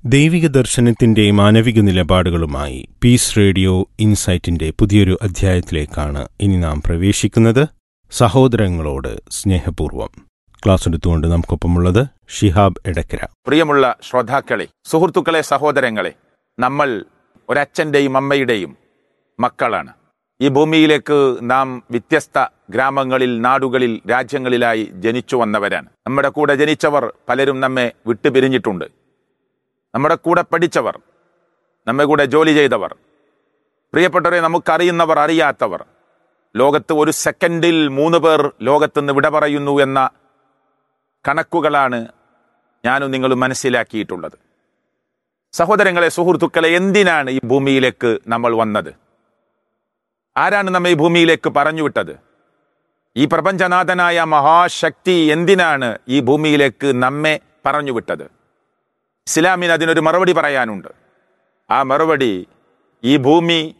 ദൈവിക ദർശനത്തിന്റെ മാനവിക നിലപാടുകളുമായി പീസ് റേഡിയോ ഇൻസൈറ്റിന്റെ പുതിയൊരു അധ്യായത്തിലേക്കാണ് ഇനി നാം പ്രവേശിക്കുന്നത് സഹോദരങ്ങളോട് സ്നേഹപൂർവം ക്ലാസ് എടുത്തുകൊണ്ട് നമുക്കൊപ്പമുള്ളത് ഷിഹാബ് എടക്കര പ്രിയമുള്ള ശ്രോതാക്കളെ സുഹൃത്തുക്കളെ സഹോദരങ്ങളെ നമ്മൾ ഒരച്ഛൻ്റെയും അമ്മയുടെയും മക്കളാണ് ഈ ഭൂമിയിലേക്ക് നാം വ്യത്യസ്ത ഗ്രാമങ്ങളിൽ നാടുകളിൽ രാജ്യങ്ങളിലായി ജനിച്ചു വന്നവരാണ് നമ്മുടെ കൂടെ ജനിച്ചവർ പലരും നമ്മെ വിട്ടുപിരിഞ്ഞിട്ടുണ്ട് നമ്മുടെ കൂടെ പഠിച്ചവർ നമ്മെ കൂടെ ജോലി ചെയ്തവർ പ്രിയപ്പെട്ടവരെ നമുക്കറിയുന്നവർ അറിയാത്തവർ ലോകത്ത് ഒരു സെക്കൻഡിൽ മൂന്ന് പേർ ലോകത്തുനിന്ന് വിട പറയുന്നു എന്ന കണക്കുകളാണ് ഞാനും നിങ്ങളും മനസ്സിലാക്കിയിട്ടുള്ളത് സഹോദരങ്ങളെ സുഹൃത്തുക്കളെ എന്തിനാണ് ഈ ഭൂമിയിലേക്ക് നമ്മൾ വന്നത് ആരാണ് നമ്മെ ഈ ഭൂമിയിലേക്ക് പറഞ്ഞുവിട്ടത് ഈ പ്രപഞ്ചനാഥനായ മഹാശക്തി എന്തിനാണ് ഈ ഭൂമിയിലേക്ക് നമ്മെ പറഞ്ഞുവിട്ടത് ഇസ്ലാമിന് അതിനൊരു മറുപടി പറയാനുണ്ട് ആ മറുപടി ഈ ഭൂമി